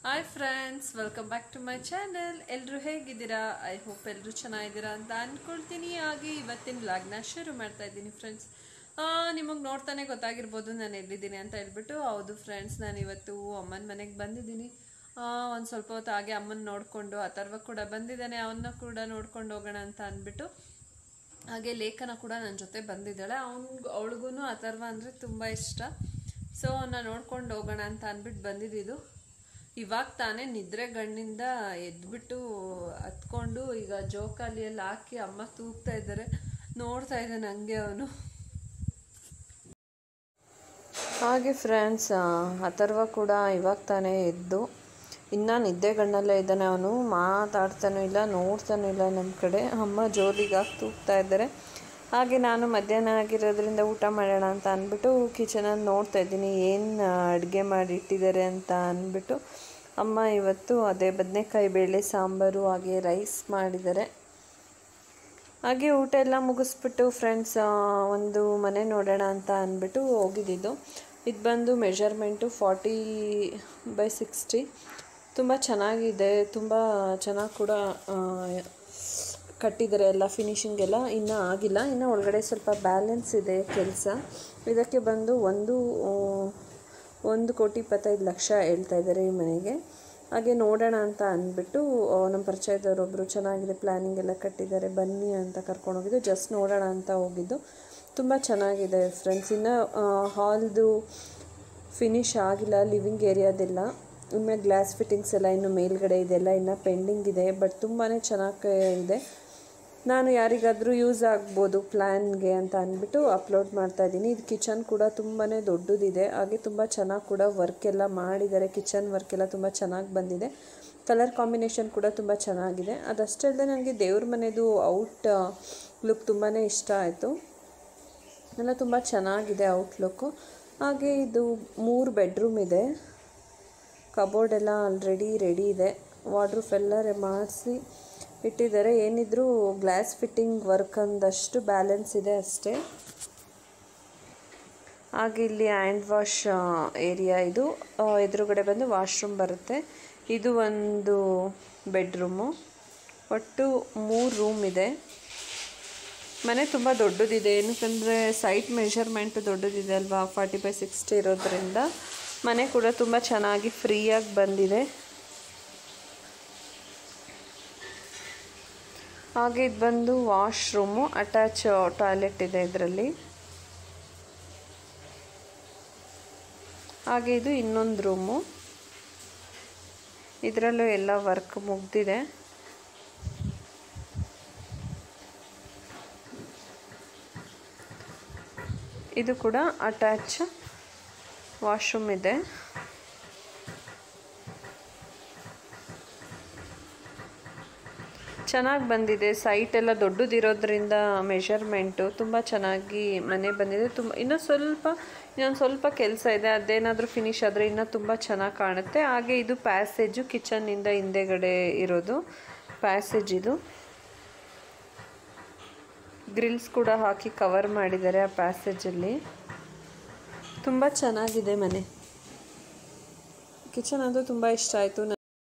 hi friends welcome back to my channel ಎಲ್ಲರೂ ಹೇಗಿದ್ದೀರಾ I hope ಎಲ್ಲರೂ ಚೆನ್ನಾಗಿದ್ದೀರಾ ಅಂತ ಅಂದ್ಕೊಳ್ತೀನಿ ಹಾಗೆ ಇವತ್ತಿನ ವ್ಲಾಗ್ನ ಶುರು ಮಾಡ್ತಾ ಇದ್ದೀನಿ ಫ್ರೆಂಡ್ಸ್ ನಿಮಗೆ ನೋಡ್ತಾನೆ ಗೊತ್ತಾಗಿರ್ಬೋದು ನಾನು ಎಲ್ಲಿದ್ದೀನಿ ಅಂತ ಹೇಳ್ಬಿಟ್ಟು ಹೌದು ಫ್ರೆಂಡ್ಸ್ ನಾನು ಇವತ್ತು ಅಮ್ಮನ ಮನೆಗೆ ಬಂದಿದ್ದೀನಿ ಒಂದು ಸ್ವಲ್ಪ ಹೊತ್ತು ಹಾಗೆ ಅಮ್ಮನ ನೋಡಿಕೊಂಡು ಅಥರ್ವ ಕೂಡ ಬಂದಿದ್ದಾನೆ ಅವನ್ನ ಕೂಡ ನೋಡ್ಕೊಂಡು ಹೋಗೋಣ ಅಂತ ಅಂದ್ಬಿಟ್ಟು ಹಾಗೆ ಲೇಖನ ಕೂಡ ನನ್ನ ಜೊತೆ ಬಂದಿದ್ದಾಳೆ ಅವ್ನಿಗೆ ಅವಳಿಗೂ ಅಥರ್ವ ಅಂದರೆ ತುಂಬ ಇಷ್ಟ ಸೊ ಅವನ್ನ ನೋಡ್ಕೊಂಡು ಹೋಗೋಣ ಅಂತ ಅಂದ್ಬಿಟ್ಟು ಬಂದಿದ್ದು ಇವಾಗ ತಾನೇ ನಿದ್ರೆ ಗಣ್ಣಿಂದ ಎದ್ಬಿಟ್ಟು ಹತ್ಕೊಂಡು ಈಗ ಜೋಕಾಲಿಯಲ್ಲಿ ಹಾಕಿ ಅಮ್ಮ ತೂಗ್ತಾ ಇದ್ದಾರೆ ನೋಡ್ತಾ ಇದ್ದಾನೆ ಹಂಗೆ ಅವನು ಹಾಗೆ ಫ್ರೆಂಡ್ಸ್ ಅಥರ್ವ ಕೂಡ ಇವಾಗ ತಾನೇ ಎದ್ದು ಇನ್ನೂ ನಿದ್ದೆಗಣ್ಣಲ್ಲೇ ಇದ್ದಾನೆ ಅವನು ಮಾತಾಡ್ತಾನೂ ಇಲ್ಲ ನೋಡ್ತಾನೂ ಇಲ್ಲ ನಮ್ಮ ಕಡೆ ಅಮ್ಮ ಜೋಲಿಗಾಗಿ ತೂಗ್ತಾ ಇದ್ದಾರೆ ಹಾಗೆ ನಾನು ಮಧ್ಯಾಹ್ನ ಆಗಿರೋದ್ರಿಂದ ಊಟ ಮಾಡೋಣ ಅಂತ ಅಂದ್ಬಿಟ್ಟು ಕಿಚನಲ್ಲಿ ನೋಡ್ತಾ ಇದ್ದೀನಿ ಏನು ಅಡುಗೆ ಮಾಡಿ ಇಟ್ಟಿದ್ದಾರೆ ಅಂತ ಅಂದ್ಬಿಟ್ಟು ಅಮ್ಮ ಇವತ್ತು ಅದೇ ಬದನೆಕಾಯಿ ಬೇಳೆ ಸಾಂಬಾರು ಹಾಗೆ ರೈಸ್ ಮಾಡಿದ್ದಾರೆ ಹಾಗೆ ಊಟ ಎಲ್ಲ ಮುಗಿಸ್ಬಿಟ್ಟು ಫ್ರೆಂಡ್ಸ್ ಒಂದು ಮನೆ ನೋಡೋಣ ಅಂತ ಅಂದ್ಬಿಟ್ಟು ಹೋಗಿದ್ದಿದ್ದು ಇದು ಬಂದು ಮೆಷರ್ಮೆಂಟು ಫಾರ್ಟಿ ಬೈ ಸಿಕ್ಸ್ಟಿ ತುಂಬ ಚೆನ್ನಾಗಿದೆ ತುಂಬ ಚೆನ್ನಾಗಿ ಕೂಡ ಕಟ್ಟಿದ್ದಾರೆ ಎಲ್ಲ ಫಿನಿಶಿಂಗ್ ಎಲ್ಲ ಇನ್ನೂ ಆಗಿಲ್ಲ ಇನ್ನು ಒಳಗಡೆ ಸ್ವಲ್ಪ ಬ್ಯಾಲೆನ್ಸ್ ಇದೆ ಕೆಲಸ ಇದಕ್ಕೆ ಬಂದು ಒಂದು ಒಂದು ಕೋಟಿ ಇಪ್ಪತ್ತೈದು ಲಕ್ಷ ಹೇಳ್ತಾ ಇದ್ದಾರೆ ಈ ಮನೆಗೆ ಹಾಗೆ ನೋಡೋಣ ಅಂತ ಅಂದ್ಬಿಟ್ಟು ನಮ್ಮ ಪರಿಚಯದವರೊಬ್ಬರು ಚೆನ್ನಾಗಿದೆ ಪ್ಲ್ಯಾನಿಂಗ್ ಎಲ್ಲ ಕಟ್ಟಿದ್ದಾರೆ ಬನ್ನಿ ಅಂತ ಕರ್ಕೊಂಡೋಗಿದ್ದು ಜಸ್ಟ್ ನೋಡೋಣ ಅಂತ ಹೋಗಿದ್ದು ತುಂಬ ಚೆನ್ನಾಗಿದೆ ಫ್ರೆಂಡ್ಸ್ ಇನ್ನು ಹಾಲ್ದು ಫಿನಿಶ್ ಆಗಿಲ್ಲ ಲಿವಿಂಗ್ ಏರಿಯಾದೆಲ್ಲ ಇನ್ನು ಗ್ಲಾಸ್ ಫಿಟ್ಟಿಂಗ್ಸ್ ಎಲ್ಲ ಇನ್ನು ಮೇಲ್ಗಡೆ ಇದೆಲ್ಲ ಇನ್ನು ಪೆಂಡಿಂಗ್ ಇದೆ ಬಟ್ ತುಂಬಾ ಚೆನ್ನಾಗಿ ಇದೆ ನಾನು ಯಾರಿಗಾದರೂ ಯೂಸ್ ಆಗ್ಬೋದು ಪ್ಲ್ಯಾನ್ಗೆ ಅಂತ ಅಂದ್ಬಿಟ್ಟು ಅಪ್ಲೋಡ್ ಮಾಡ್ತಾ ಇದ್ದೀನಿ ಇದು ಕಿಚನ್ ಕೂಡ ತುಂಬಾ ದೊಡ್ಡದಿದೆ ಹಾಗೆ ತುಂಬ ಚೆನ್ನಾಗಿ ಕೂಡ ವರ್ಕ್ ಎಲ್ಲ ಮಾಡಿದ್ದಾರೆ ಕಿಚನ್ ವರ್ಕ್ ಎಲ್ಲ ತುಂಬ ಚೆನ್ನಾಗಿ ಬಂದಿದೆ ಕಲರ್ ಕಾಂಬಿನೇಷನ್ ಕೂಡ ತುಂಬ ಚೆನ್ನಾಗಿದೆ ಅದಷ್ಟೇ ಅಲ್ಲದೆ ನನಗೆ ದೇವ್ರ ಮನೆಯದು ಔಟ್ ಲುಕ್ ತುಂಬಾ ಇಷ್ಟ ಆಯಿತು ಎಲ್ಲ ತುಂಬ ಚೆನ್ನಾಗಿದೆ ಔಟ್ಲುಕ್ಕು ಹಾಗೆ ಇದು ಮೂರು ಬೆಡ್ರೂಮ್ ಇದೆ ಕಬೋರ್ಡ್ ಎಲ್ಲ ಆಲ್ರೆಡಿ ರೆಡಿ ಇದೆ ವಾಡ್ರೂಫ್ ಎಲ್ಲ ಮಾಡಿಸಿ ಇಟ್ಟಿದ್ದಾರೆ ಏನಿದ್ರು ಗ್ಲಾಸ್ ಫಿಟ್ಟಿಂಗ್ ವರ್ಕ್ ಅಂದಷ್ಟು ಬ್ಯಾಲೆನ್ಸ್ ಇದೆ ಅಷ್ಟೇ ಹಾಗೆ ಇಲ್ಲಿ ಹ್ಯಾಂಡ್ ವಾಶ್ ಏರಿಯಾ ಇದು ಎದುರುಗಡೆ ಬಂದು ವಾಶ್ರೂಮ್ ಬರುತ್ತೆ ಇದು ಒಂದು ಬೆಡ್ರೂಮು ಒಟ್ಟು ಮೂರು ರೂಮ್ ಇದೆ ಮನೆ ತುಂಬ ದೊಡ್ಡದಿದೆ ಏನಕ್ಕಂದರೆ ಸೈಟ್ ಮೆಷರ್ಮೆಂಟ್ ದೊಡ್ಡದಿದೆ ಅಲ್ವಾ ಫಾರ್ಟಿ ಬೈ ಸಿಕ್ಸ್ಟಿ ಇರೋದ್ರಿಂದ ಮನೆ ಕೂಡ ತುಂಬ ಚೆನ್ನಾಗಿ ಫ್ರೀಯಾಗಿ ಬಂದಿದೆ ಹಾಗೆ ಇದು ಬಂದು ವಾಶ್ರೂಮು ಅಟ್ಯಾಚ್ ಟಾಯ್ಲೆಟ್ ಇದೆ ಇದರಲ್ಲಿ ಹಾಗೆ ಇದು ಇನ್ನೊಂದು ರೂಮು ಇದರಲ್ಲೂ ಎಲ್ಲ ವರ್ಕ್ ಮುಗ್ದಿದೆ ಇದು ಕೂಡ ಅಟ್ಯಾಚ್ ವಾಶ್ರೂಮ್ ಇದೆ ಚೆನ್ನಾಗಿ ಬಂದಿದೆ ಸೈಟ್ ಎಲ್ಲ ದೊಡ್ಡದಿರೋದ್ರಿಂದ ಮೆಷರ್ಮೆಂಟು ತುಂಬ ಚೆನ್ನಾಗಿ ಮನೆ ಬಂದಿದೆ ತುಂಬ ಇನ್ನೂ ಸ್ವಲ್ಪ ಇನ್ನೊಂದು ಸ್ವಲ್ಪ ಕೆಲಸ ಇದೆ ಅದೇನಾದರೂ ಫಿನಿಶ್ ಆದರೆ ಇನ್ನೂ ತುಂಬ ಚೆನ್ನಾಗಿ ಕಾಣುತ್ತೆ ಹಾಗೆ ಇದು ಪ್ಯಾಸೇಜು ಕಿಚನ್ನಿಂದ ಹಿಂದೆಗಡೆ ಇರೋದು ಪ್ಯಾಸೇಜ್ ಇದು ಗ್ರಿಲ್ಸ್ ಕೂಡ ಹಾಕಿ ಕವರ್ ಮಾಡಿದ್ದಾರೆ ಆ ಪ್ಯಾಸೇಜಲ್ಲಿ ತುಂಬ ಚೆನ್ನಾಗಿದೆ ಮನೆ ಕಿಚನ್ ಅಂತೂ ತುಂಬ ಇಷ್ಟ ಆಯಿತು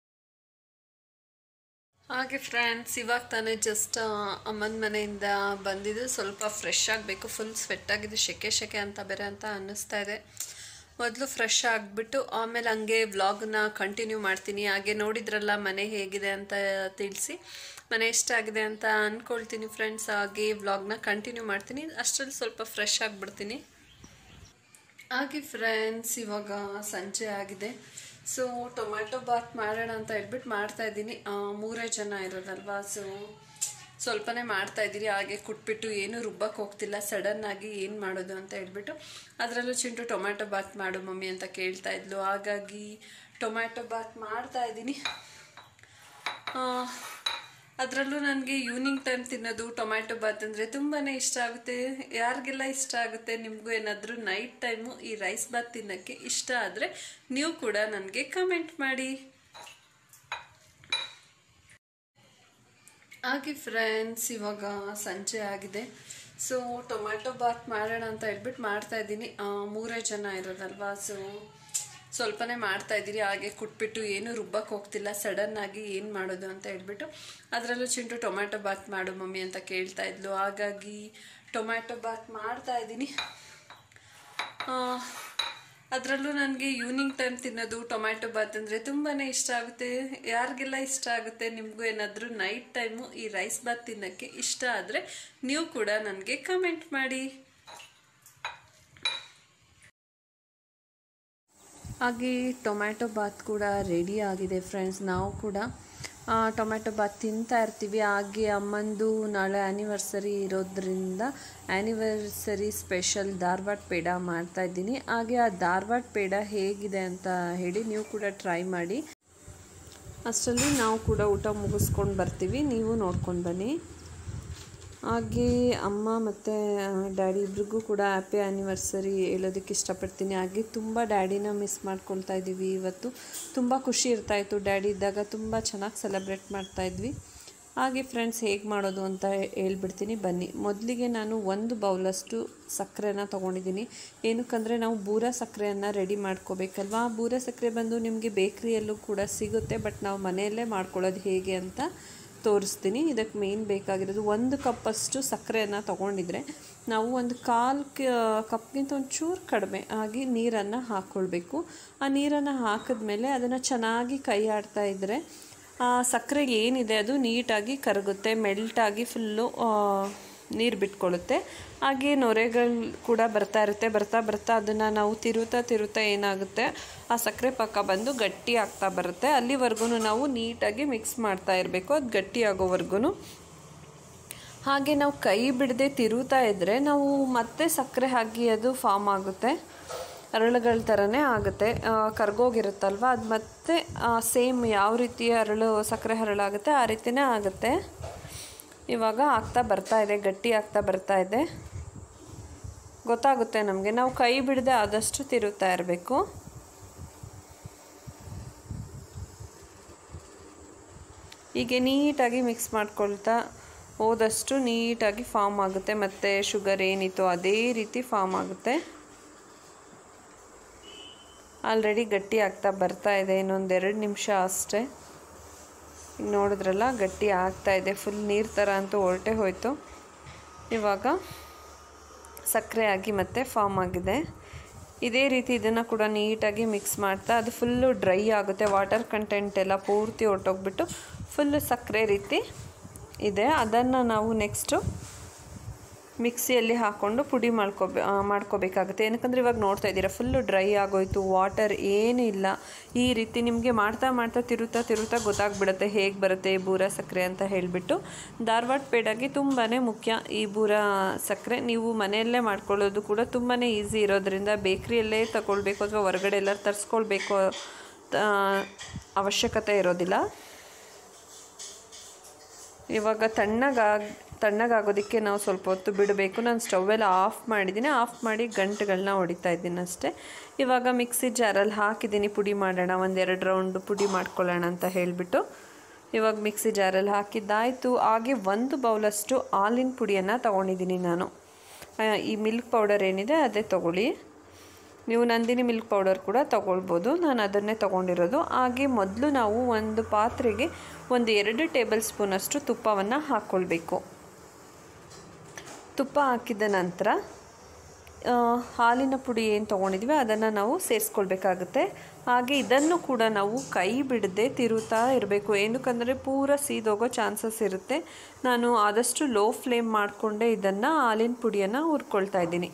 ಹಾಗೆ ಫ್ರೆಂಡ್ಸ್ ಇವಾಗ ತಾನೇ ಜಸ್ಟ್ ಅಮ್ಮನ ಮನೆಯಿಂದ ಬಂದಿದ್ದು ಸ್ವಲ್ಪ ಫ್ರೆಶ್ ಆಗಬೇಕು ಫುಲ್ ಸ್ವೆಟ್ ಆಗಿದೆ ಶೆಕೆ ಶೆಕೆ ಅಂತ ಬೇರೆ ಅಂತ ಅನ್ನಿಸ್ತಾ ಇದೆ ಮೊದಲು ಫ್ರೆಶ್ ಆಗಿಬಿಟ್ಟು ಆಮೇಲೆ ಹಂಗೆ ವ್ಲಾಗ್ನ ಕಂಟಿನ್ಯೂ ಮಾಡ್ತೀನಿ ಹಾಗೆ ನೋಡಿದ್ರಲ್ಲ ಮನೆ ಹೇಗಿದೆ ಅಂತ ತಿಳಿಸಿ ಮನೆ ಎಷ್ಟಾಗಿದೆ ಅಂತ ಅಂದ್ಕೊಳ್ತೀನಿ ಫ್ರೆಂಡ್ಸ್ ಹಾಗೆ ವ್ಲಾಗ್ನ ಕಂಟಿನ್ಯೂ ಮಾಡ್ತೀನಿ ಅಷ್ಟರಲ್ಲಿ ಸ್ವಲ್ಪ ಫ್ರೆಶ್ ಆಗಿಬಿಡ್ತೀನಿ ಹಾಗೆ ಫ್ರೆಂಡ್ಸ್ ಇವಾಗ ಸಂಜೆ ಆಗಿದೆ ಸೊ ಟೊಮ್ಯಾಟೊ ಬಾತ್ ಮಾಡೋಣ ಅಂತ ಹೇಳ್ಬಿಟ್ಟು ಮಾಡ್ತಾ ಇದ್ದೀನಿ ಮೂರೇ ಜನ ಇರೋದಲ್ವಾ ಸೊ ಸ್ವಲ್ಪನೇ ಮಾಡ್ತಾ ಇದ್ದೀರಿ ಹಾಗೆ ಕುಟ್ಬಿಟ್ಟು ಏನು ರುಬ್ಬಕ್ಕೆ ಹೋಗ್ತಿಲ್ಲ ಸಡನ್ ಆಗಿ ಏನು ಮಾಡೋದು ಅಂತ ಹೇಳ್ಬಿಟ್ಟು ಅದರಲ್ಲೂ ಚಿಂಟು ಟೊಮ್ಯಾಟೊ ಬಾತ್ ಮಾಡು ಮಮ್ಮಿ ಅಂತ ಕೇಳ್ತಾ ಇದ್ಲು ಹಾಗಾಗಿ ಟೊಮ್ಯಾಟೊ ಬಾತ್ ಮಾಡ್ತಾ ಇದ್ದೀನಿ ಅದರಲ್ಲೂ ನನಗೆ ಈವ್ನಿಂಗ್ ಟೈಮ್ ತಿನ್ನೋದು ಟೊಮ್ಯಾಟೊ ಬಾತ್ ಅಂದರೆ ತುಂಬಾ ಇಷ್ಟ ಆಗುತ್ತೆ ಯಾರಿಗೆಲ್ಲ ಇಷ್ಟ ಆಗುತ್ತೆ ನಿಮಗೂ ಏನಾದರೂ ನೈಟ್ ಟೈಮು ಈ ರೈಸ್ ಬಾತ್ ತಿನ್ನೋಕ್ಕೆ ಇಷ್ಟ ಆದರೆ ನೀವು ಕೂಡ ನನಗೆ ಕಮೆಂಟ್ ಮಾಡಿ ಹಾಗೆ ಫ್ರೆಂಡ್ಸ್ ಇವಾಗ ಸಂಜೆ ಆಗಿದೆ ಸೊ ಟೊಮ್ಯಾಟೊ ಬಾತ್ ಮಾಡೋಣ ಅಂತ ಹೇಳ್ಬಿಟ್ಟು ಮಾಡ್ತಾ ಇದ್ದೀನಿ ಮೂರೇ ಜನ ಇರೋದಲ್ವಾ ಸೊ ಸ್ವಲ್ಪನೇ ಮಾಡ್ತಾ ಇದ್ದೀರಿ ಹಾಗೆ ಕುಟ್ಬಿಟ್ಟು ಏನು ರುಬ್ಬಕ್ಕೆ ಹೋಗ್ತಿಲ್ಲ ಸಡನ್ ಆಗಿ ಏನು ಮಾಡೋದು ಅಂತ ಹೇಳ್ಬಿಟ್ಟು ಅದರಲ್ಲೂ ಚಿಂಟು ಟೊಮ್ಯಾಟೊ ಬಾತ್ ಮಾಡು ಮಮ್ಮಿ ಅಂತ ಕೇಳ್ತಾ ಇದ್ಲು ಹಾಗಾಗಿ ಟೊಮ್ಯಾಟೊ ಬಾತ್ ಮಾಡ್ತಾ ಇದ್ದೀನಿ ಅದರಲ್ಲೂ ನನಗೆ ಈವ್ನಿಂಗ್ ಟೈಮ್ ತಿನ್ನೋದು ಟೊಮ್ಯಾಟೊ ಬಾತ್ ಅಂದರೆ ತುಂಬಾ ಇಷ್ಟ ಆಗುತ್ತೆ ಯಾರಿಗೆಲ್ಲ ಇಷ್ಟ ಆಗುತ್ತೆ ನಿಮಗೂ ಏನಾದರೂ ನೈಟ್ ಟೈಮು ಈ ರೈಸ್ ಬಾತ್ ತಿನ್ನೋಕ್ಕೆ ಇಷ್ಟ ಆದರೆ ನೀವು ಕೂಡ ನನಗೆ ಕಮೆಂಟ್ ಮಾಡಿ ಹಾಗೆ ಟೊಮ್ಯಾಟೊ ಬಾತ್ ಕೂಡ ರೆಡಿ ಆಗಿದೆ ಫ್ರೆಂಡ್ಸ್ ನಾವು ಕೂಡ ಆ, ಟೊಮ್ಯಾಟೊ ಬಾತ್ ತಿಂತಾ ಇರ್ತೀವಿ ಹಾಗೆ ಅಮ್ಮಂದು ನಾಳೆ ಆ್ಯನಿವರ್ಸರಿ ಇರೋದ್ರಿಂದ ಆ್ಯನಿವರ್ಸರಿ ಸ್ಪೆಷಲ್ ಧಾರವಾಡ ಪೇಡ ಮಾಡ್ತಾ ಇದ್ದೀನಿ ಹಾಗೆ ಆ ಧಾರವಾಡ ಪೇಡ ಹೇಗಿದೆ ಅಂತ ಹೇಳಿ ನೀವು ಕೂಡ ಟ್ರೈ ಮಾಡಿ ಅಷ್ಟರಲ್ಲಿ ನಾವು ಕೂಡ ಊಟ ಮುಗಿಸ್ಕೊಂಡು ಬರ್ತೀವಿ ನೀವು ನೋಡ್ಕೊಂಡು ಬನ್ನಿ ಹಾಗೆ ಅಮ್ಮ ಮತ್ತು ಡ್ಯಾಡಿ ಇಬ್ರಿಗೂ ಕೂಡ ಹ್ಯಾಪಿ ಆ್ಯನಿವರ್ಸರಿ ಹೇಳೋದಕ್ಕೆ ಇಷ್ಟಪಡ್ತೀನಿ ಹಾಗೆ ತುಂಬ ಡ್ಯಾಡಿನ ಮಿಸ್ ಮಾಡ್ಕೊಳ್ತಾ ಇದ್ದೀವಿ ಇವತ್ತು ತುಂಬ ಖುಷಿ ಇರ್ತಾಯಿತ್ತು ಡ್ಯಾಡಿ ಇದ್ದಾಗ ತುಂಬ ಚೆನ್ನಾಗಿ ಸೆಲೆಬ್ರೇಟ್ ಮಾಡ್ತಾಯಿದ್ವಿ ಹಾಗೆ ಫ್ರೆಂಡ್ಸ್ ಹೇಗೆ ಮಾಡೋದು ಅಂತ ಹೇಳ್ಬಿಡ್ತೀನಿ ಬನ್ನಿ ಮೊದಲಿಗೆ ನಾನು ಒಂದು ಬೌಲಷ್ಟು ಸಕ್ಕರೆನ ತೊಗೊಂಡಿದ್ದೀನಿ ಏನಕ್ಕಂದರೆ ನಾವು ಬೂರ ಸಕ್ಕರೆಯನ್ನು ರೆಡಿ ಮಾಡ್ಕೋಬೇಕಲ್ವಾ ಆ ಬೂರ ಸಕ್ಕರೆ ಬಂದು ನಿಮಗೆ ಬೇಕ್ರಿಯಲ್ಲೂ ಕೂಡ ಸಿಗುತ್ತೆ ಬಟ್ ನಾವು ಮನೆಯಲ್ಲೇ ಮಾಡ್ಕೊಳ್ಳೋದು ಹೇಗೆ ಅಂತ ತೋರಿಸ್ತೀನಿ ಇದಕ್ಕೆ ಮೇನ್ ಬೇಕಾಗಿರೋದು ಒಂದು ಕಪ್ಪಷ್ಟು ಸಕ್ಕರೆಯನ್ನು ತೊಗೊಂಡಿದ್ರೆ ನಾವು ಒಂದು ಕಾಲು ಕಪ್ಗಿಂತ ಒಂದು ಚೂರು ಕಡಿಮೆ ಆಗಿ ನೀರನ್ನು ಹಾಕ್ಕೊಳ್ಬೇಕು ಆ ನೀರನ್ನು ಹಾಕಿದ್ಮೇಲೆ ಅದನ್ನು ಚೆನ್ನಾಗಿ ಕೈ ಆಡ್ತಾ ಇದ್ದರೆ ಆ ಸಕ್ಕರೆ ಏನಿದೆ ಅದು ನೀಟಾಗಿ ಕರಗುತ್ತೆ ಮೆಲ್ಟಾಗಿ ಫುಲ್ಲು ನೀರು ಬಿಟ್ಕೊಳ್ಳುತ್ತೆ ಹಾಗೆ ನೊರೆಗಳು ಕೂಡ ಬರ್ತಾ ಇರುತ್ತೆ ಬರ್ತಾ ಬರ್ತಾ ಅದನ್ನು ನಾವು ತಿರುತ್ತಾ ತಿರುತ್ತಾ ಏನಾಗುತ್ತೆ ಆ ಸಕ್ಕರೆ ಪಾಕ ಬಂದು ಗಟ್ಟಿ ಆಗ್ತಾ ಬರುತ್ತೆ ಅಲ್ಲಿವರೆಗೂ ನಾವು ನೀಟಾಗಿ ಮಿಕ್ಸ್ ಮಾಡ್ತಾ ಇರಬೇಕು ಅದು ಗಟ್ಟಿ ಆಗೋವರೆಗೂ ಹಾಗೆ ನಾವು ಕೈ ಬಿಡದೆ ತಿರುತ್ತಾ ಇದ್ದರೆ ನಾವು ಮತ್ತೆ ಸಕ್ಕರೆ ಹಾಕಿ ಅದು ಫಾರ್ಮ್ ಆಗುತ್ತೆ ಅರಳುಗಳ ಥರನೇ ಆಗುತ್ತೆ ಆ, ಕರ್ಗೋಗಿರುತ್ತಲ್ವ ಅದು ಮತ್ತೆ ಸೇಮ್ ಯಾವ ರೀತಿ ಅರಳು ಸಕ್ಕರೆ ಹರಳಾಗುತ್ತೆ ಆ ರೀತಿನೇ ಆಗುತ್ತೆ ಇವಾಗ ಆಗ್ತಾ ಬರ್ತಾ ಇದೆ ಗಟ್ಟಿ ಆಗ್ತಾ ಬರ್ತಾ ಇದೆ ಗೊತ್ತಾಗುತ್ತೆ ನಮಗೆ ನಾವು ಕೈ ಬಿಡದೆ ಆದಷ್ಟು ತಿರುತ್ತಾ ಇರಬೇಕು ಹೀಗೆ ನೀಟಾಗಿ ಮಿಕ್ಸ್ ಮಾಡ್ಕೊಳ್ತಾ ಹೋದಷ್ಟು ನೀಟಾಗಿ ಫಾರ್ಮ್ ಆಗುತ್ತೆ ಮತ್ತು ಶುಗರ್ ಏನಿತ್ತು ಅದೇ ರೀತಿ ಫಾರ್ಮ್ ಆಗುತ್ತೆ ಆಲ್ರೆಡಿ ಗಟ್ಟಿ ಆಗ್ತಾ ಬರ್ತಾ ಇದೆ ಇನ್ನೊಂದೆರಡು ನಿಮಿಷ ಅಷ್ಟೇ ಈಗ ನೋಡಿದ್ರಲ್ಲ ಗಟ್ಟಿ ಆಗ್ತಾ ಇದೆ ಫುಲ್ ನೀರು ಥರ ಅಂತೂ ಹೊರಟೆ ಹೋಯಿತು ಇವಾಗ ಸಕ್ಕರೆ ಆಗಿ ಮತ್ತೆ ಫಾರ್ಮ್ ಆಗಿದೆ ಇದೇ ರೀತಿ ಇದನ್ನು ಕೂಡ ನೀಟಾಗಿ ಮಿಕ್ಸ್ ಮಾಡ್ತಾ ಅದು ಫುಲ್ಲು ಡ್ರೈ ಆಗುತ್ತೆ ವಾಟರ್ ಕಂಟೆಂಟ್ ಎಲ್ಲ ಪೂರ್ತಿ ಹೊರ್ಟೋಗ್ಬಿಟ್ಟು ಫುಲ್ಲು ಸಕ್ಕರೆ ರೀತಿ ಇದೆ ಅದನ್ನು ನಾವು ನೆಕ್ಸ್ಟು ಮಿಕ್ಸಿಯಲ್ಲಿ ಹಾಕ್ಕೊಂಡು ಪುಡಿ ಮಾಡ್ಕೋಬೇ ಆ, ಮಾಡ್ಕೋಬೇಕಾಗುತ್ತೆ ಏನಕ್ಕಂದ್ರೆ ಇವಾಗ ನೋಡ್ತಾ ಇದ್ದೀರಾ ಫುಲ್ಲು ಡ್ರೈ ಆಗೋಯ್ತು ವಾಟರ್ ಏನೂ ಇಲ್ಲ ಈ ರೀತಿ ನಿಮಗೆ ಮಾಡ್ತಾ ಮಾಡ್ತಾ ತಿರುತ್ತಾ ತಿರುತ್ತಾ ಗೊತ್ತಾಗ್ಬಿಡುತ್ತೆ ಹೇಗೆ ಬರುತ್ತೆ ಈ ಬೂರ ಸಕ್ಕರೆ ಅಂತ ಹೇಳಿಬಿಟ್ಟು ಧಾರವಾಡ ಪೇಡಾಗಿ ತುಂಬಾ ಮುಖ್ಯ ಈ ಬೂರ ಸಕ್ಕರೆ ನೀವು ಮನೆಯಲ್ಲೇ ಮಾಡ್ಕೊಳ್ಳೋದು ಕೂಡ ತುಂಬಾ ಈಸಿ ಇರೋದ್ರಿಂದ ಬೇಕ್ರಿಯಲ್ಲೇ ತಗೊಳ್ಬೇಕು ಅಥವಾ ಹೊರಗಡೆ ಎಲ್ಲ ತರಿಸ್ಕೊಳ್ಬೇಕು ಆ, ಅವಶ್ಯಕತೆ ಇರೋದಿಲ್ಲ ಇವಾಗ ತಣ್ಣಗಾಗಿ ತಣ್ಣಗಾಗೋದಕ್ಕೆ ನಾವು ಸ್ವಲ್ಪ ಹೊತ್ತು ಬಿಡಬೇಕು ನಾನು ಸ್ಟವೆಲ್ಲ ಆಫ್ ಮಾಡಿದ್ದೀನಿ ಆಫ್ ಮಾಡಿ ಗಂಟುಗಳನ್ನ ಹೊಡಿತಾ ಇದ್ದೀನಿ ಅಷ್ಟೇ ಇವಾಗ ಮಿಕ್ಸಿ ಜಾರಲ್ಲಿ ಹಾಕಿದ್ದೀನಿ ಪುಡಿ ಮಾಡೋಣ ಒಂದೆರಡು ರೌಂಡ್ ಪುಡಿ ಮಾಡ್ಕೊಳ್ಳೋಣ ಅಂತ ಹೇಳಿಬಿಟ್ಟು ಇವಾಗ ಮಿಕ್ಸಿ ಜಾರಲ್ಲಿ ಹಾಕಿದ್ದಾಯಿತು ಹಾಗೆ ಒಂದು ಬೌಲಷ್ಟು ಹಾಲಿನ ಪುಡಿಯನ್ನು ತೊಗೊಂಡಿದ್ದೀನಿ ನಾನು ಆ, ಈ ಮಿಲ್ಕ್ ಪೌಡರ್ ಏನಿದೆ ಅದೇ ತೊಗೊಳ್ಳಿ ನೀವು ನಂದಿನಿ ಮಿಲ್ಕ್ ಪೌಡರ್ ಕೂಡ ತಗೊಳ್ಬೋದು ನಾನು ಅದನ್ನೇ ತೊಗೊಂಡಿರೋದು ಹಾಗೆ ಮೊದಲು ನಾವು ಒಂದು ಪಾತ್ರೆಗೆ ಒಂದು ಎರಡು ಟೇಬಲ್ ಸ್ಪೂನಷ್ಟು ತುಪ್ಪವನ್ನು ಹಾಕ್ಕೊಳ್ಬೇಕು ತುಪ್ಪ ಹಾಕಿದ ನಂತರ ಆ, ಹಾಲಿನ ಪುಡಿ ಏನು ತೊಗೊಂಡಿದ್ವಿ ಅದನ್ನು ನಾವು ಸೇರಿಸ್ಕೊಳ್ಬೇಕಾಗುತ್ತೆ ಹಾಗೆ ಇದನ್ನು ಕೂಡ ನಾವು ಕೈ ಬಿಡದೆ ತಿರುತ್ತಾ ಇರಬೇಕು ಏನಕ್ಕಂದರೆ ಪೂರ ಸೀದೋಗೋ ಚಾನ್ಸಸ್ ಇರುತ್ತೆ ನಾನು ಆದಷ್ಟು ಲೋ ಫ್ಲೇಮ್ ಮಾಡಿಕೊಂಡೇ ಇದನ್ನು ಹಾಲಿನ ಪುಡಿಯನ್ನು ಹುರ್ಕೊಳ್ತಾ ಇದ್ದೀನಿ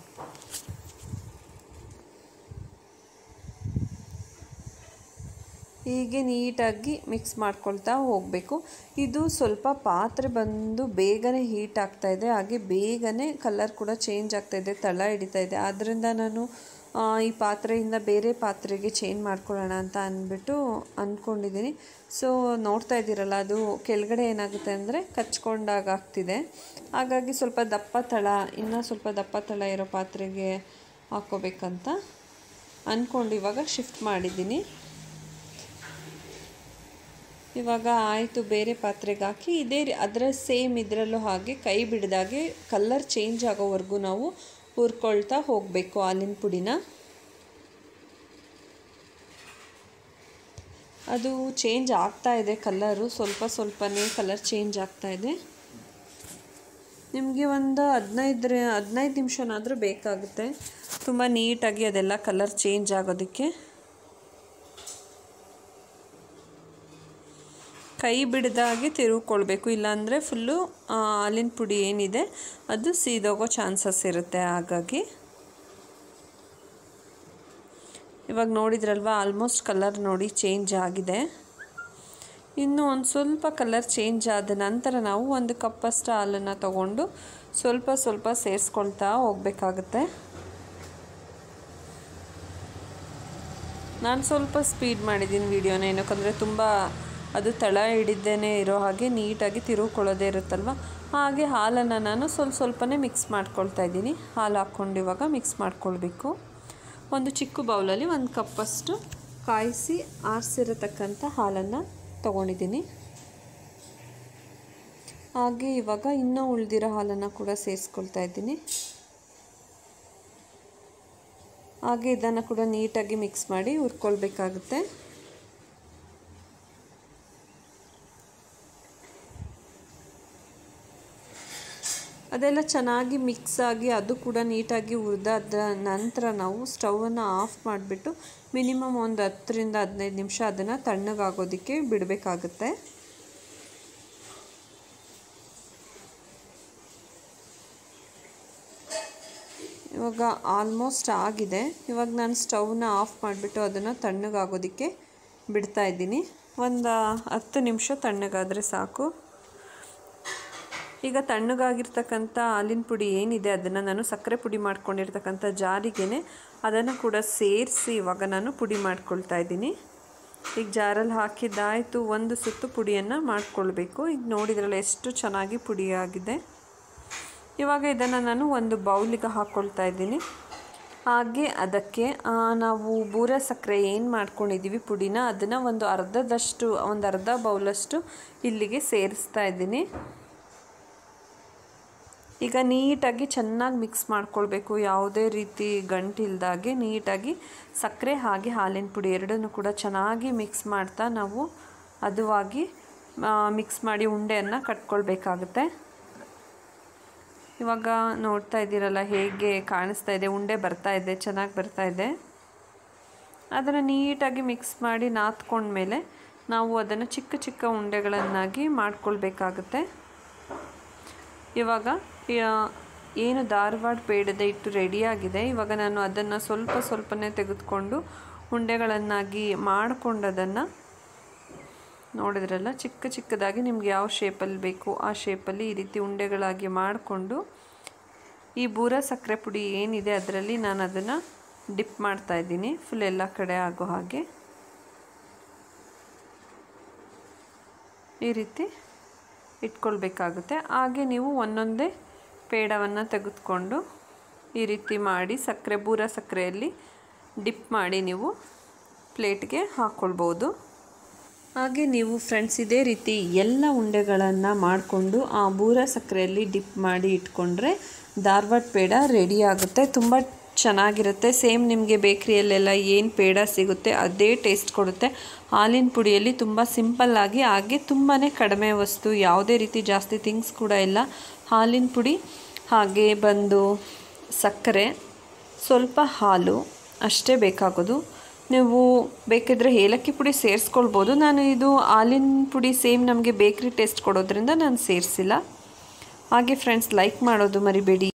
ಹೀಗೆ ನೀಟಾಗಿ ಮಿಕ್ಸ್ ಮಾಡ್ಕೊಳ್ತಾ ಹೋಗಬೇಕು ಇದು ಸ್ವಲ್ಪ ಪಾತ್ರೆ ಬಂದು ಬೇಗನೆ ಹೀಟ್ ಆಗ್ತಾ ಇದೆ ಹಾಗೆ ಬೇಗನೆ ಕಲರ್ ಕೂಡ ಚೇಂಜ್ ಆಗ್ತಾ ಇದೆ ತಳ ಹಿಡಿತಾ ಇದೆ ಆದ್ದರಿಂದ ನಾನು ಆ, ಈ ಪಾತ್ರೆಯಿಂದ ಬೇರೆ ಪಾತ್ರೆಗೆ ಚೇಂಜ್ ಮಾಡ್ಕೊಳ್ಳೋಣ ಅಂತ ಅಂದ್ಬಿಟ್ಟು ಅಂದ್ಕೊಂಡಿದ್ದೀನಿ ಸೊ ನೋಡ್ತಾ ಇದ್ದೀರಲ್ಲ ಅದು ಕೆಳಗಡೆ ಏನಾಗುತ್ತೆ ಅಂದರೆ ಕಚ್ಕೊಂಡಾಗ ಆಗ್ತಿದೆ ಹಾಗಾಗಿ ಸ್ವಲ್ಪ ದಪ್ಪ ತಳ ಇನ್ನೂ ಸ್ವಲ್ಪ ದಪ್ಪ ತಳ ಇರೋ ಪಾತ್ರೆಗೆ ಹಾಕ್ಕೋಬೇಕಂತ ಅಂದ್ಕೊಂಡು ಇವಾಗ ಶಿಫ್ಟ್ ಮಾಡಿದ್ದೀನಿ ಇವಾಗ ಆಯಿತು ಬೇರೆ ಪಾತ್ರೆಗೆ ಹಾಕಿ ಇದೇ ರೀ ಅದರ ಸೇಮ್ ಇದರಲ್ಲೂ ಹಾಗೆ ಕೈ ಬಿಡ್ದಾಗೆ ಕಲರ್ ಚೇಂಜ್ ಆಗೋವರೆಗೂ ನಾವು ಹುರ್ಕೊಳ್ತಾ ಹೋಗಬೇಕು ಹಾಲಿನ ಪುಡಿನ ಅದು ಚೇಂಜ್ ಆಗ್ತಾ ಇದೆ ಕಲರು ಸ್ವಲ್ಪ ಸ್ವಲ್ಪನೇ ಕಲರ್ ಚೇಂಜ್ ಆಗ್ತಾ ಇದೆ ನಿಮಗೆ ಒಂದು ಹದಿನೈದರ ಹದಿನೈದು ನಿಮಿಷನಾದರೂ ಬೇಕಾಗುತ್ತೆ ತುಂಬ ನೀಟಾಗಿ ಅದೆಲ್ಲ ಕಲರ್ ಚೇಂಜ್ ಆಗೋದಕ್ಕೆ ಕೈ ಬಿಡ್ದಾಗೆ ತಿರುಗಿಕೊಳ್ಬೇಕು ಇಲ್ಲಾಂದರೆ ಫುಲ್ಲು ಹಾಲಿನ ಪುಡಿ ಏನಿದೆ ಅದು ಸೀದೋಗೋ ಚಾನ್ಸಸ್ ಇರುತ್ತೆ ಹಾಗಾಗಿ ಇವಾಗ ನೋಡಿದ್ರಲ್ವ ಆಲ್ಮೋಸ್ಟ್ ಕಲರ್ ನೋಡಿ ಚೇಂಜ್ ಆಗಿದೆ ಇನ್ನು ಒಂದು ಸ್ವಲ್ಪ ಕಲರ್ ಚೇಂಜ್ ಆದ ನಂತರ ನಾವು ಒಂದು ಕಪ್ಪಷ್ಟು ಹಾಲನ್ನು ತಗೊಂಡು ಸ್ವಲ್ಪ ಸ್ವಲ್ಪ ಸೇರಿಸ್ಕೊಳ್ತಾ ಹೋಗಬೇಕಾಗುತ್ತೆ ನಾನು ಸ್ವಲ್ಪ ಸ್ಪೀಡ್ ಮಾಡಿದ್ದೀನಿ ವಿಡಿಯೋನ ಏನಕ್ಕಂದರೆ ತುಂಬ ಅದು ತಳ ಹಿಡಿದೇನೆ ಇರೋ ಹಾಗೆ ನೀಟಾಗಿ ತಿರುಗಿಕೊಳ್ಳೋದೇ ಇರುತ್ತಲ್ವ ಹಾಗೆ ಹಾಲನ್ನು ನಾನು ಸ್ವಲ್ಪ ಸ್ವಲ್ಪನೇ ಮಿಕ್ಸ್ ಮಾಡ್ಕೊಳ್ತಾ ಇದ್ದೀನಿ ಹಾಲು ಹಾಕ್ಕೊಂಡು ಇವಾಗ ಮಿಕ್ಸ್ ಮಾಡ್ಕೊಳ್ಬೇಕು ಒಂದು ಚಿಕ್ಕ ಬೌಲಲ್ಲಿ ಒಂದು ಕಪ್ಪಷ್ಟು ಕಾಯಿಸಿ ಆರಿಸಿರತಕ್ಕಂಥ ಹಾಲನ್ನು ತೊಗೊಂಡಿದ್ದೀನಿ ಹಾಗೆ ಇವಾಗ ಇನ್ನೂ ಉಳಿದಿರೋ ಹಾಲನ್ನು ಕೂಡ ಸೇರಿಸ್ಕೊಳ್ತಾ ಇದ್ದೀನಿ ಹಾಗೆ ಇದನ್ನು ಕೂಡ ನೀಟಾಗಿ ಮಿಕ್ಸ್ ಮಾಡಿ ಹುರ್ಕೊಳ್ಬೇಕಾಗುತ್ತೆ ಅದೆಲ್ಲ ಚೆನ್ನಾಗಿ ಮಿಕ್ಸ್ ಆಗಿ ಅದು ಕೂಡ ನೀಟಾಗಿ ಹುರಿದಾದ ನಂತರ ನಾವು ಸ್ಟವನ್ನು ಆಫ್ ಮಾಡಿಬಿಟ್ಟು ಮಿನಿಮಮ್ ಒಂದು ಹತ್ತರಿಂದ ಹದಿನೈದು ನಿಮಿಷ ಅದನ್ನು ತಣ್ಣಗಾಗೋದಕ್ಕೆ ಬಿಡಬೇಕಾಗುತ್ತೆ ಇವಾಗ ಆಲ್ಮೋಸ್ಟ್ ಆಗಿದೆ ಇವಾಗ ನಾನು ಸ್ಟವ್ನ ಆಫ್ ಮಾಡಿಬಿಟ್ಟು ಅದನ್ನು ತಣ್ಣಗಾಗೋದಕ್ಕೆ ಬಿಡ್ತಾ ಇದ್ದೀನಿ ಒಂದು ಹತ್ತು ನಿಮಿಷ ತಣ್ಣಗಾದರೆ ಸಾಕು ಈಗ ತಣ್ಣಗಾಗಿರ್ತಕ್ಕಂಥ ಹಾಲಿನ ಪುಡಿ ಏನಿದೆ ಅದನ್ನು ನಾನು ಸಕ್ಕರೆ ಪುಡಿ ಮಾಡ್ಕೊಂಡಿರ್ತಕ್ಕಂಥ ಜಾರಿಗೆನೆ ಅದನ್ನು ಕೂಡ ಸೇರಿಸಿ ಇವಾಗ ನಾನು ಪುಡಿ ಮಾಡ್ಕೊಳ್ತಾ ಇದ್ದೀನಿ ಈಗ ಜಾರಲ್ಲಿ ಹಾಕಿದ್ದಾಯಿತು ಒಂದು ಸುತ್ತು ಪುಡಿಯನ್ನು ಮಾಡ್ಕೊಳ್ಬೇಕು ಈಗ ನೋಡಿದ್ರಲ್ಲ ಎಷ್ಟು ಚೆನ್ನಾಗಿ ಪುಡಿ ಆಗಿದೆ ಇವಾಗ ಇದನ್ನು ನಾನು ಒಂದು ಬೌಲಿಗೆ ಹಾಕ್ಕೊಳ್ತಾ ಇದ್ದೀನಿ ಹಾಗೆ ಅದಕ್ಕೆ ನಾವು ಬೂರ ಸಕ್ಕರೆ ಏನು ಮಾಡ್ಕೊಂಡಿದ್ದೀವಿ ಪುಡಿನ ಅದನ್ನು ಒಂದು ಅರ್ಧದಷ್ಟು ಒಂದು ಅರ್ಧ ಬೌಲಷ್ಟು ಇಲ್ಲಿಗೆ ಸೇರಿಸ್ತಾ ಇದ್ದೀನಿ ಈಗ ನೀಟಾಗಿ ಚೆನ್ನಾಗಿ ಮಿಕ್ಸ್ ಮಾಡ್ಕೊಳ್ಬೇಕು ಯಾವುದೇ ರೀತಿ ಗಂಟಿಲ್ದಾಗೆ ನೀಟಾಗಿ ಸಕ್ಕರೆ ಹಾಗೆ ಹಾಲಿನ ಪುಡಿ ಎರಡನ್ನೂ ಕೂಡ ಚೆನ್ನಾಗಿ ಮಿಕ್ಸ್ ಮಾಡ್ತಾ ನಾವು ಹದವಾಗಿ ಮಿಕ್ಸ್ ಮಾಡಿ ಉಂಡೆಯನ್ನು ಕಟ್ಕೊಳ್ಬೇಕಾಗುತ್ತೆ ಇವಾಗ ನೋಡ್ತಾ ಇದ್ದೀರಲ್ಲ ಹೇಗೆ ಕಾಣಿಸ್ತಾ ಇದೆ ಉಂಡೆ ಬರ್ತಾ ಇದೆ ಚೆನ್ನಾಗಿ ಬರ್ತಾ ಇದೆ ಅದನ್ನು ನೀಟಾಗಿ ಮಿಕ್ಸ್ ಮಾಡಿ ನಾದ್ಕೊಂಡ್ಮೇಲೆ ನಾವು ಅದನ್ನು ಚಿಕ್ಕ ಚಿಕ್ಕ ಉಂಡೆಗಳನ್ನಾಗಿ ಮಾಡ್ಕೊಳ್ಬೇಕಾಗುತ್ತೆ ಇವಾಗ ಏನು ಧಾರವಾಡ ಪೇಡದ ಹಿಟ್ಟು ರೆಡಿಯಾಗಿದೆ ಇವಾಗ ನಾನು ಅದನ್ನು ಸ್ವಲ್ಪ ಸ್ವಲ್ಪನೇ ತೆಗೆದುಕೊಂಡು ಉಂಡೆಗಳನ್ನಾಗಿ ಮಾಡಿಕೊಂಡು ಅದನ್ನು ನೋಡಿದ್ರಲ್ಲ ಚಿಕ್ಕ ಚಿಕ್ಕದಾಗಿ ನಿಮ್ಗೆ ಯಾವ ಶೇಪಲ್ಲಿ ಬೇಕು ಆ ಶೇಪಲ್ಲಿ ಈ ರೀತಿ ಉಂಡೆಗಳಾಗಿ ಮಾಡಿಕೊಂಡು ಈ ಬೂರ ಸಕ್ಕರೆ ಪುಡಿ ಏನಿದೆ ಅದರಲ್ಲಿ ನಾನು ಅದನ್ನು ಡಿಪ್ ಮಾಡ್ತಾ ಇದ್ದೀನಿ ಫುಲ್ ಎಲ್ಲ ಕಡೆ ಆಗೋ ಹಾಗೆ ಈ ರೀತಿ ಇಟ್ಕೊಳ್ಬೇಕಾಗುತ್ತೆ ಹಾಗೆ ನೀವು ಒಂದೊಂದೇ ಪೇಡವನ್ನು ತೆಗೆದುಕೊಂಡು ಈ ರೀತಿ ಮಾಡಿ ಸಕ್ಕರೆ ಬೂರ ಸಕ್ಕರೆಯಲ್ಲಿ ಡಿಪ್ ಮಾಡಿ ನೀವು ಪ್ಲೇಟ್ಗೆ ಹಾಕ್ಕೊಳ್ಬೋದು ಹಾಗೆ ನೀವು ಫ್ರೆಂಡ್ಸ್ ಇದೇ ರೀತಿ ಎಲ್ಲ ಉಂಡೆಗಳನ್ನು ಮಾಡಿಕೊಂಡು ಆ ಬೂರ ಸಕ್ಕರೆಯಲ್ಲಿ ಡಿಪ್ ಮಾಡಿ ಇಟ್ಕೊಂಡ್ರೆ ಧಾರವಾಡ ಪೇಡ ರೆಡಿ ಆಗುತ್ತೆ ತುಂಬ ಚೆನ್ನಾಗಿರುತ್ತೆ ಸೇಮ್ ನಿಮಗೆ ಬೇಕ್ರಿಯಲ್ಲೆಲ್ಲ ಏನು ಪೇಡ ಸಿಗುತ್ತೆ ಅದೇ ಟೇಸ್ಟ್ ಕೊಡುತ್ತೆ ಹಾಲಿನ ಪುಡಿಯಲ್ಲಿ ತುಂಬ ಸಿಂಪಲ್ಲಾಗಿ ಹಾಗೆ ತುಂಬಾ ಕಡಿಮೆ ವಸ್ತು ಯಾವುದೇ ರೀತಿ ಜಾಸ್ತಿ ಥಿಂಗ್ಸ್ ಕೂಡ ಇಲ್ಲ ಹಾಲಿನ ಪುಡಿ ಹಾಗೆ ಬಂದು ಸಕ್ಕರೆ ಸ್ವಲ್ಪ ಹಾಲು ಅಷ್ಟೇ ಬೇಕಾಗೋದು ನೀವು ಬೇಕಿದ್ರೆ ಏಲಕ್ಕಿ ಪುಡಿ ಸೇರಿಸ್ಕೊಳ್ಬೋದು ನಾನು ಇದು ಹಾಲಿನ ಪುಡಿ ಸೇಮ್ ನಮಗೆ ಬೇಕ್ರಿ ಟೇಸ್ಟ್ ಕೊಡೋದ್ರಿಂದ ನಾನು ಸೇರಿಸಿಲ್ಲ ಹಾಗೆ ಫ್ರೆಂಡ್ಸ್ ಲೈಕ್ ಮಾಡೋದು ಮರಿಬೇಡಿ